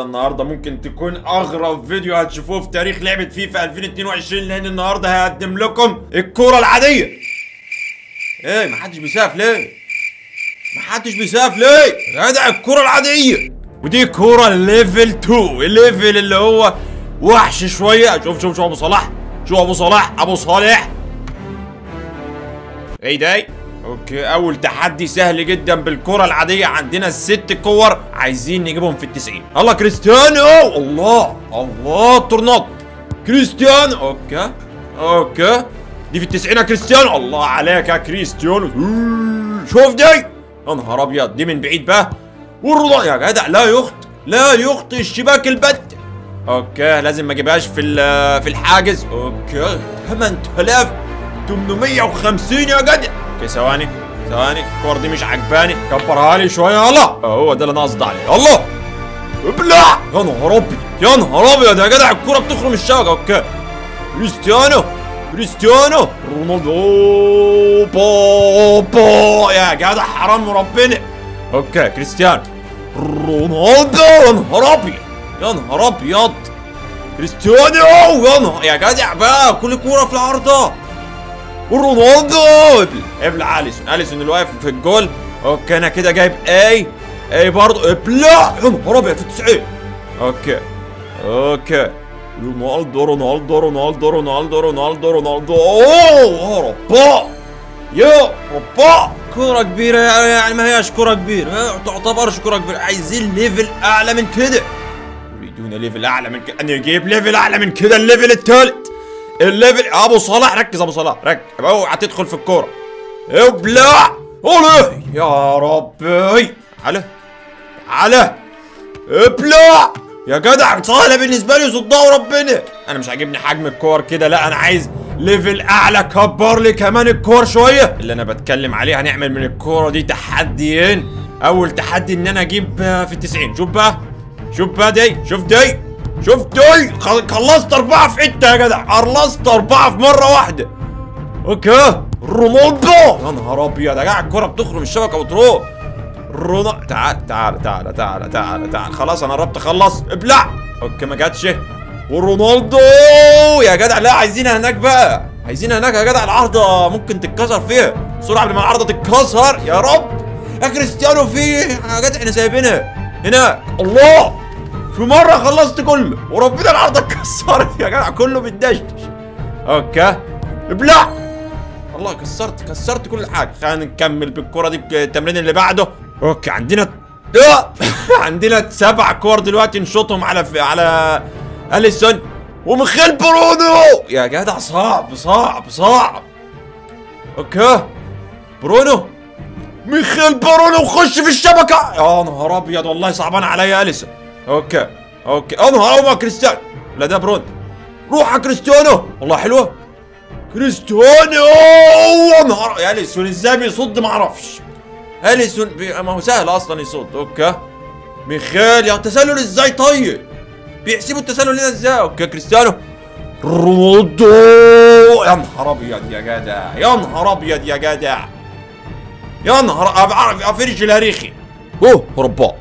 النهارده ممكن تكون اغرب فيديو هتشوفوه في تاريخ لعبه فيفا 2022 لان النهارده هقدم لكم الكوره العاديه ايه محدش بيسقف ليه محدش بيسقف ليه يا جدع الكوره العاديه ودي كوره ليفل 2 الليفل اللي هو وحش شويه شوف شوف شوف ابو صلاح شوف ابو صلاح ابو صالح ايه ده اوكي اول تحدي سهل جدا بالكره العاديه عندنا الست كور عايزين نجيبهم في التسعين الله كريستيانو الله الله تورنادو كريستيانو اوكي اوكي دي في التسعين يا كريستيانو الله عليك يا كريستيانو شوف دي يا نهار ابيض دي من بعيد بقى والرضا يا جدع لا يخطئ لا يخطئ الشباك البت اوكي لازم ما اجيبهاش في ال- في الحاجز اوكي 8850 يا جدع اوكي ثواني ثواني الكور دي مش عجباني كبرها لي شويه يلا هو ده اللي انا قصدي عليه الله ابلع يا نهار ابيض يا نهار ابيض يا جدع الكوره بتخرم الشبكه اوكي كريستيانو كريستيانو رونالدو بابا يا جدع حرام ربنا اوكي كريستيانو رونالدو يا نهار ابيض يا نهار ابيض كريستيانو يا نهار يا جدع بقى كل كوره في العارضه ورونالدو ابلع ابلع اليسون اليسون اللي واقف في الجول اوكي انا كده جايب اي اي برضه ابلع يا نهار ابيض في التسعين اوكي اوكي رونالدو رونالدو رونالدو رونالدو رونالدو رونالدو اوه يا ربا يا ربا كرة كبيرة يعني ما هياش كرة كبيرة ما تعتبرش كرة كبيرة عايزين ليفل أعلى من كده يريدون ليفل أعلى من كده أنا أجيب ليفل أعلى من كده الليفل الثالث الليفل أبو صلاح ركز أبو صلاح ركز اوعى تدخل في الكورة ابلع أولي يا ربي على على ابلع يا جدع سهله بالنسبه لي صدقوا ربنا انا مش عاجبني حجم الكور كده لا انا عايز ليفل اعلى كبر لي كمان الكور شويه اللي انا بتكلم عليه هنعمل من الكوره دي تحديين اول تحدي ان انا اجيب آه، في التسعين شوف بقى شوف بقى دي شوف دي شوف دي خل- خلصت اربعه في حته يا جدع خلصت اربعه في مره واحده اوكي رونالدو يا نهار ابيض يا جدع الكوره بتخرم الشبكه وتروح رونا تعال تعال تعال تعال تعال تعال خلاص انا قربت اخلص ابلع اوكي ما جاتش ورونالدو يا جدع لا عايزينها هناك بقى عايزينها هناك يا جدع العارضه ممكن تتكسر فيها بسرعه قبل ما العارضه تتكسر يا رب يا كريستيانو في يا جدع احنا سايبينها هناك الله في مره خلصت كله وربنا العارضه اتكسرت يا جدع كله بيتدشدش اوكي ابلع والله كسرت كسرت كل حاجه خلينا نكمل بالكره دي التمرين اللي بعده اوكي عندنا آه! عندنا سبع كور دلوقتي نشوطهم على على اليسون وميخيل برونو يا جدع صعب صعب صعب اوكي برونو ميخيل برونو خش في الشبكه يا نهار ابيض والله صعبان عليا اليسون اوكي اوكي يا نهار ابيض كريستيانو لا ده برونو روح يا كريستيانو والله حلوه كريستيانو يا نهار يا اليسون ازاي بيصد ما اعرفش اليسون بي... ما هو سهل اصلا يصد اوكي ميخيل يا تسلل ازاي طيب بيحسبوا التسلل هنا ازاي اوكي كريستيانو رونالدو يا نهار ابيض يا جدع يا نهار ابيض يا جدع يا نهار بعرف افرج الهريخي اوه رباه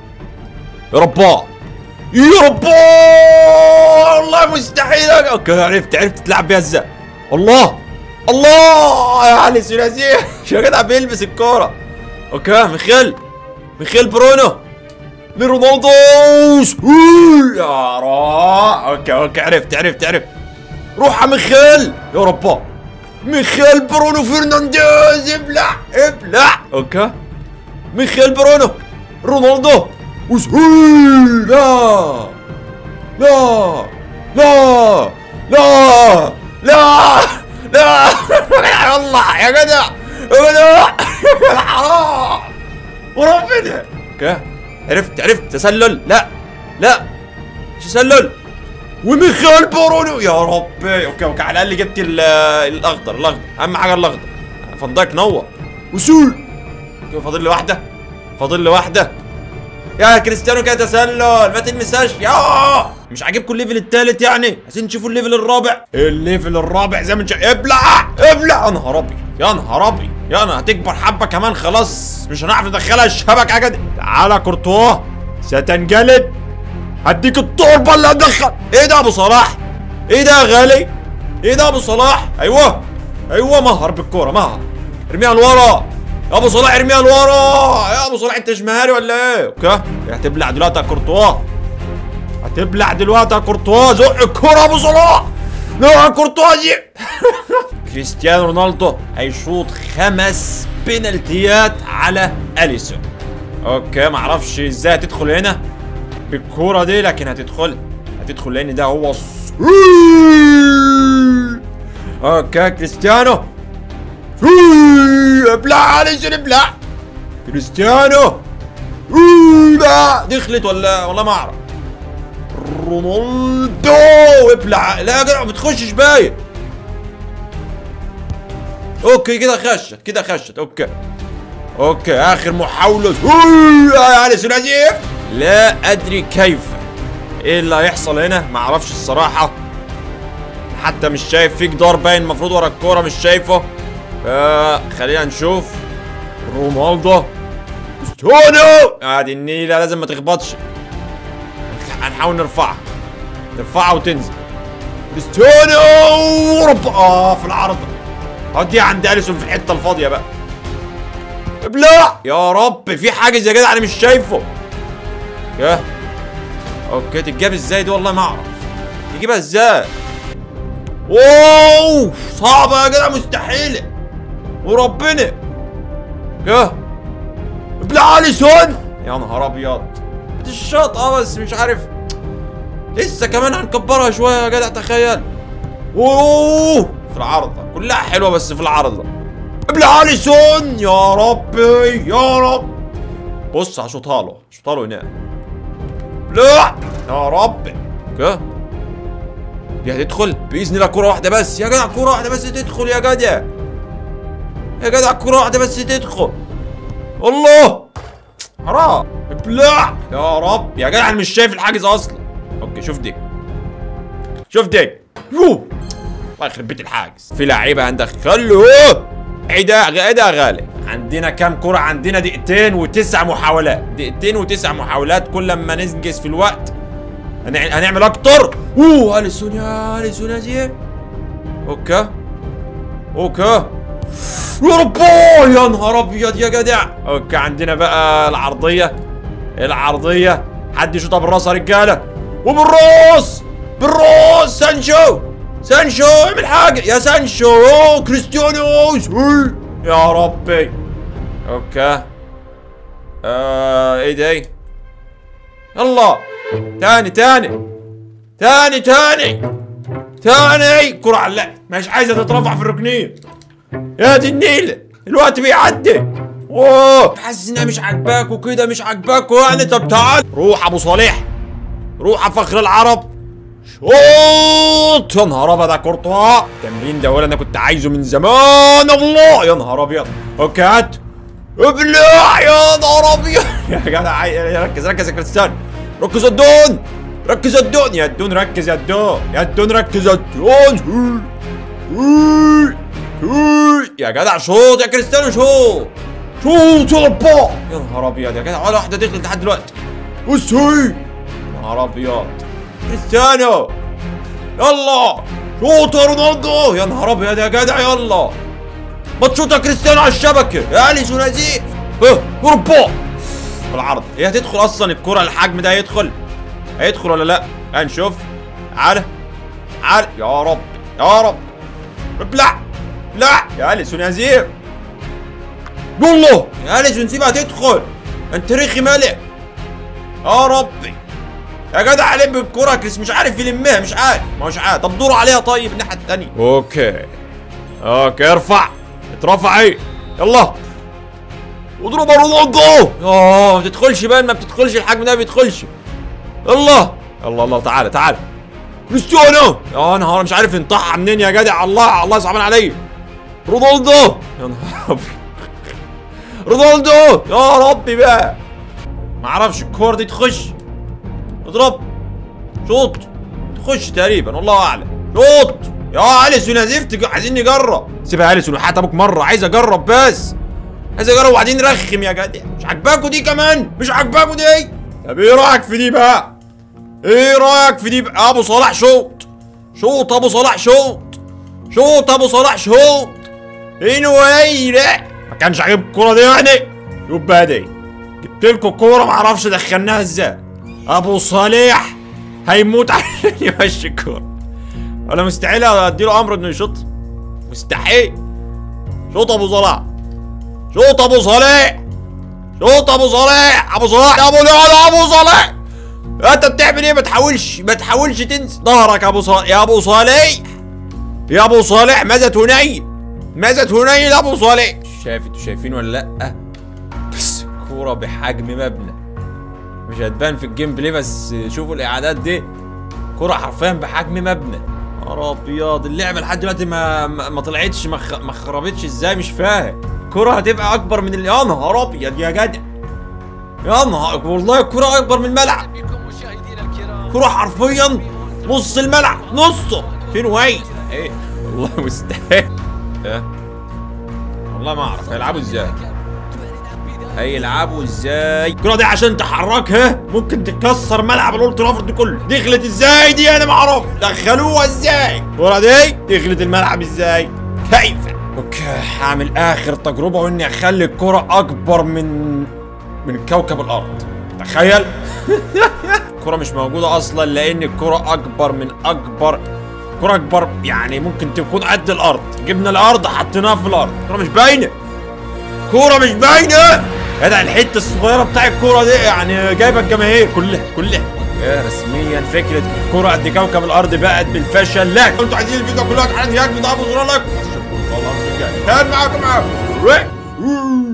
يا رباه يا رباه والله مستحيل اوكي عرفت عرفت تلعب بيها ازاي الله الله يا علي ثلاثيه يا جدع بيلبس الكوره اوكي ميخيل ميخيل برونو لرونالدو أوه، يا را اوكي اوكي عرفت عرفت عرفت روح يا ميخيل يا ربا ميخيل برونو فرنانديز ابلع ابلع اوكي ميخيل برونو رونالدو وسهول لا لا لا لا لا لا يا الله يا جدع يا جدع يا حرام وربنا اوكي عرفت عرفت تسلل لا لا مش تسلل وميخيل برونو يا ربي اوكي اوكي على الاقل جبت ال- الاخضر الاخضر اهم حاجه الاخضر فندق نور وسول اوكي فاضل لي واحده فاضل لي واحده يا كريستيانو كده تسلل ما تلمسهاش يا مش عاجبكم الليفل الثالث يعني عايزين تشوفوا الليفل الرابع الليفل الرابع زي ما انت شا- ابلع ابلع يا نهار ابيض يا نهار ابيض يا انا هتكبر حبه كمان خلاص مش هنعرف ندخلها الشبكه كده تعالى كورتوا ستنجلد هديك التربه اللي هتدخل ايه ده يا ابو صلاح ايه ده يا غالي ايه ده يا ابو صلاح ايوه ايوه مهر بالكوره مهر ارميها لورا يا ابو صلاح ارميها لورا يا ابو صلاح انت مش مهاري ولا ايه اوكي هتبلع دلوقتي يا كورتوا هتبلع دلوقتي يا كورتوا زق الكوره يا ابو صلاح لا يا كورتوا دي كريستيانو رونالدو هيشوط خمس بنالتيات على اليسون اوكي معرفش ازاي هتدخل هنا بالكوره دي لكن هتدخل هتدخل لان ده هو الص- اوكي كريستيانو ابلع اليسون ابلع كريستيانو لا دخلت ولا والله ما اعرف رونالدو ابلع لا يا جدع ما بتخشش باين اوكي كده خشت كده خشت اوكي اوكي اخر محاولة يا علي سلازيف لا ادري كيف ايه اللي هيحصل هنا ما اعرفش الصراحة حتى مش شايف في جدار باين المفروض ورا الكورة مش شايفه آه خلينا نشوف رونالدو كريستيانو ادي النيلة لازم ما تخبطش هنحاول نرفعها نرفعها وتنزل كريستيانو رب اه في العرض هدي عند اليسون في الحته الفاضيه بقى ابلع يا رب في حاجز يا جدع انا مش شايفه يا اوكي تتجاب ازاي دي والله ما اعرف يجيبها ازاي اوه صعبه يا جدع مستحيله وربنا يا ابلع اليسون يا نهار ابيض بتشاط اه بس مش عارف لسه كمان هنكبرها شويه يا جدع تخيل اوه في العارضه كلها حلوه بس في العارضه ابلع اليسون يا ربي يا رب بص هشوطها له هشوطها له هنا لا يا ربي اوكي دي هتدخل باذن الله كوره واحده بس يا جدع كوره واحده بس تدخل يا جدع يا جدع كوره واحده بس تدخل الله حرام ابلع يا رب يا جدع انا مش شايف الحاجز اصلا اوكي شوف دي شوف دي يوه الله يخرب بيت الحاجز في لعيبه هندخله ايه ده ايه ده يا غالي عندنا كام كرة عندنا دقيقتين وتسع محاولات دقيقتين وتسع محاولات كل ما ننجز في الوقت هنع- هنعمل اكتر اوه اليسون يا اليسون يا زين اوكي اوكي يا رب يا نهار ابيض يا جدع اوكي عندنا بقى العرضيه العرضيه حد يشوطها بالراس يا رجاله وبالراس بالراس سانشو سانشو اعمل حاجه يا سانشو أوه، كريستيانو سوي. يا ربي اوكي آه ايه ده يلا تاني تاني تاني تاني تاني كرة علقت مش عايزة تترفع في الركنية يا دي النيل الوقت بيعدي اوه حاسس انها مش عاجباك وكده مش عاجباك يعني طب تعال روح ابو صالح روح يا فخر العرب شوط يا نهار ابيض يا كورتوا التمرين ده ولا انا كنت عايزه من زمان الله يا نهار ابيض اوكي هات ابلع يا نهار ابيض يا جدع عاي- ركز ركز يا كريستيانو ركز يا الدون ركز يا الدون يا الدون ركز يا الدون يا الدون ركز يا الدون يا جدع شوط يا كريستيانو شوط شوط يا ربا يا نهار ابيض يا جدع ولا واحده دخلت لحد دلوقتي بص هي يا نهار ابيض كريستيانو يلا شوط يا رونالدو يا نهار ابيض يا جدع يلا ما تشوط يا كريستيانو على الشبكه يا اليسون نزيف ها ربا العرض هي هتدخل اصلا الكره الحجم ده هيدخل هيدخل ولا لا هنشوف تعالى تعالى يا رب يا رب ابلع لا يا اليسون يا زير والله يا اليسون سيبها تدخل انت ريخي مالك يا ربي يا جدع علم بالكرة كريس مش عارف يلمها مش عارف ما مش عارف طب دوروا عليها طيب الناحية التانية اوكي اوكي ارفع اترفع ايه يلا واضرب يا رونالدو اه ما بتدخلش بان ما بتدخلش الحجم ده ما بيدخلش يلا يلا الله تعالى تعالى كريستيانو يا نهار مش عارف ينطحها منين يا جدع الله الله صعبان عليا رونالدو يا نهار أبيض. رونالدو يا ربي بقى ما اعرفش الكور دي تخش اضرب شوط تخش تقريبا والله اعلم شوط يا اليسون يا زفت عايزين نجرب سيبها يا اليسون وحياة ابوك مره عايز اجرب بس عايز اجرب وبعدين نرخم يا جدع مش عاجباكوا دي كمان مش عاجباكوا دي طب ايه رايك في دي بقى ايه رايك في دي بقى؟ ابو صلاح شوط شوط ابو صلاح شوط شوط ابو صلاح شوط انوي لا ما كانش عاجب الكوره دي يعني يبقى دي جبت لكم كوره ما اعرفش دخلناها ازاي ابو صالح هيموت عشان يمشي الكوره ولا مستحيل اديله امر انه يشوط مستحيل شوط ابو صلاح شوط ابو صالح شوط ابو صالح ابو صلاح يا ابو لا ابو صالح انت بتعمل ايه ما تحاولش ما تحاولش تنسى ظهرك يا ابو صالح يا ابو صالح يا ابو صالح ماذا تنيل ماذا تنيل يا ابو صالح شايف انتوا شايفين ولا لا بس كوره بحجم مبنى مش هتبان في الجيم بلاي بس شوفوا الاعادات دي كرة حرفيا بحجم مبنى نهار ابيض اللعبه لحد دلوقتي ما ما ما طلعتش ما خ- ما خربتش ازاي مش فاهم كرة هتبقى اكبر من ال- يا نهار ابيض يا جدع يا نهار والله الكرة اكبر من الملعب بكم مشاهدينا الكرام كرة حرفيا نص الملعب نصه فين وين ايه والله مستحيل ايه والله ما اعرف هيلعبوا ازاي هيلعبوا ازاي الكرة دي عشان تحركها ممكن تكسر ملعب الاولد ترافورد كله دخلت ازاي دي انا ما اعرف دخلوها ازاي الكرة دي دخلت الملعب ازاي كيف اوكي هعمل اخر تجربة واني اخلي الكرة اكبر من من كوكب الارض تخيل الكرة مش موجودة أصلا لأن الكرة أكبر من أكبر كرة أكبر يعني ممكن تكون قد الأرض جبنا الأرض حطيناها في الأرض الكرة مش باينة كرة مش باينة جدع الحتة الصغيرة بتاع الكرة دي يعني جايبة الجماهير كلها كلها إيه رسميا فكرة الكرة قد كوكب الأرض بقت بالفشل لكن انتوا عايزين الفيديو كله على الهياك بضعف زرار لايك والله كان معاكم معاكم